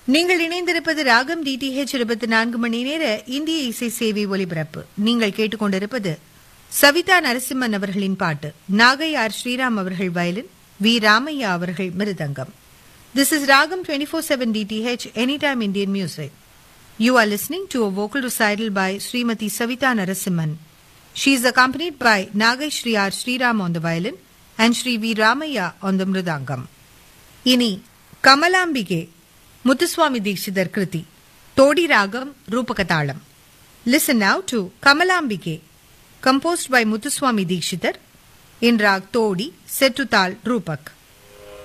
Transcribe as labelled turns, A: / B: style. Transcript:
A: நீங்கள் இணைந்திருப்பது ராகம் டிடிஹெச் இருபத்தி நான்கு மணி நேர இந்திய இசை சேவை ஒலிபரப்பு நீங்கள் கேட்டுக்கொண்டிருப்பது சவிதா நரசிம்மன் அவர்களின் பாட்டு நாகை ஆர் ஸ்ரீராம் அவர்கள் வயலின் வி ராமையா அவர்கள் mridangam this is ragam twenty four seven DTH any time Indian music You are listening to a vocal recital by Srimati Savita Narasimhan. She is accompanied by Nagai Shri R. Sriram on the violin and Shri V. Ramaya on the mridangam. இனி Kamalambike Muthuswami Dikshitar kriti Todi ragam Rupakatalam listen now to Kamalambike composed by Muthuswami Dikshitar in raag Todi செட்டுத்தால் ரூபக்